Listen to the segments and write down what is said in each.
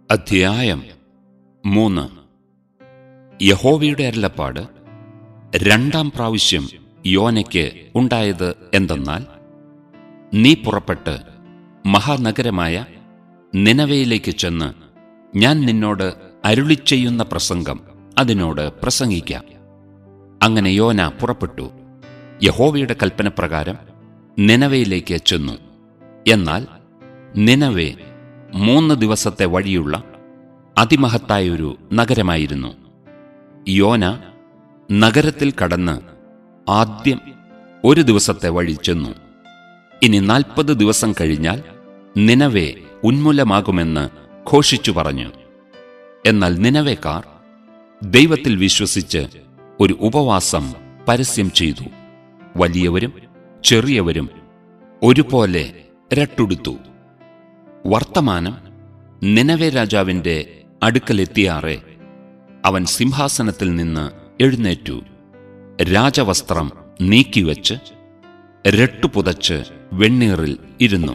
അധ്യായം മൂന്ന് യഹോവയുടെ അരുളപ്പാട് രണ്ടാം പ്രാവശ്യം യോനയ്ക്ക് ഉണ്ടായത് എന്തെന്നാൽ നീ പുറപ്പെട്ട് മഹാനഗരമായ നിനവയിലേക്ക് ചെന്ന് ഞാൻ നിന്നോട് അരുളിച്ചെയ്യുന്ന പ്രസംഗം അതിനോട് പ്രസംഗിക്കാം അങ്ങനെ യോന പുറപ്പെട്ടു യഹോവയുടെ കൽപ്പനപ്രകാരം നിനവയിലേക്ക് ചെന്നു എന്നാൽ നിനവെ മൂന്ന് ദിവസത്തെ വഴിയുള്ള അതിമഹത്തായൊരു നഗരമായിരുന്നു യോന നഗരത്തിൽ കടന്ന് ആദ്യം ഒരു ദിവസത്തെ വഴി ചെന്നു ഇനി നാൽപ്പത് ദിവസം കഴിഞ്ഞാൽ നിനവെ ഉന്മൂലമാകുമെന്ന് ഘോഷിച്ചു പറഞ്ഞു എന്നാൽ നിനവേക്കാർ ദൈവത്തിൽ വിശ്വസിച്ച് ഒരു ഉപവാസം പരസ്യം ചെയ്തു വലിയവരും ചെറിയവരും ഒരുപോലെ രട്ടുടുത്തു വർത്തമാനം നിനവെ രാജാവിന്റെ അടുക്കലെത്തിയാറെ അവൻ സിംഹാസനത്തിൽ നിന്ന് എഴുന്നേറ്റു രാജവസ്ത്രം നീക്കിവച്ച് രട്ടുപുതച്ച് വെണ്ണീറിൽ ഇരുന്നു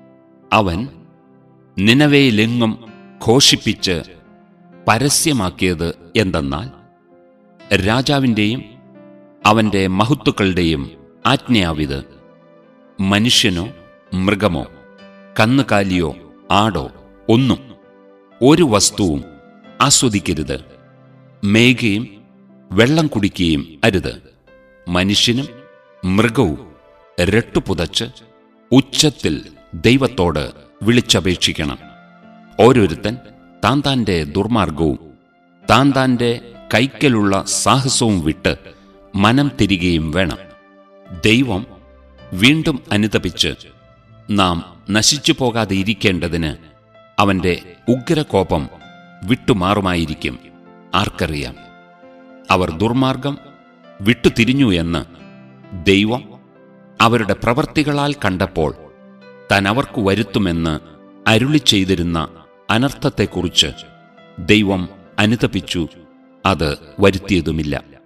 അവൻ നിനവയിലെങ്ങും ഘോഷിപ്പിച്ച് പരസ്യമാക്കിയത് എന്തെന്നാൽ രാജാവിൻ്റെയും അവന്റെ മഹത്തുക്കളുടെയും ആജ്ഞയാവിത് മനുഷ്യനോ മൃഗമോ കന്നുകാലിയോ ആടോ ഒന്നും ഒരു വസ്തുവും ആസ്വദിക്കരുത് മേയുകയും വെള്ളം കുടിക്കുകയും അരുത് മനുഷ്യനും മൃഗവും രട്ടുപുതച്ച് ഉച്ചത്തിൽ ദൈവത്തോട് വിളിച്ചപേക്ഷിക്കണം ഓരോരുത്തൻ താൻ താൻ്റെ ദുർമാർഗവും താൻ താൻ്റെ കൈക്കലുള്ള സാഹസവും വിട്ട് മനം തിരികെയും വേണം ദൈവം വീണ്ടും അനുതപിച്ച് നാം നശിച്ചു പോകാതെ ഇരിക്കേണ്ടതിന് അവന്റെ ഉഗ്രകോപം വിട്ടുമാറുമായിരിക്കും ആർക്കറിയാം അവർ ദുർമാർഗം വിട്ടുതിരിഞ്ഞു എന്ന് ദൈവം അവരുടെ പ്രവർത്തികളാൽ കണ്ടപ്പോൾ താൻ അവർക്ക് വരുത്തുമെന്ന് അരുളി ചെയ്തിരുന്ന അനർത്ഥത്തെക്കുറിച്ച് ദൈവം അനുതപിച്ചു അത് വരുത്തിയതുമില്ല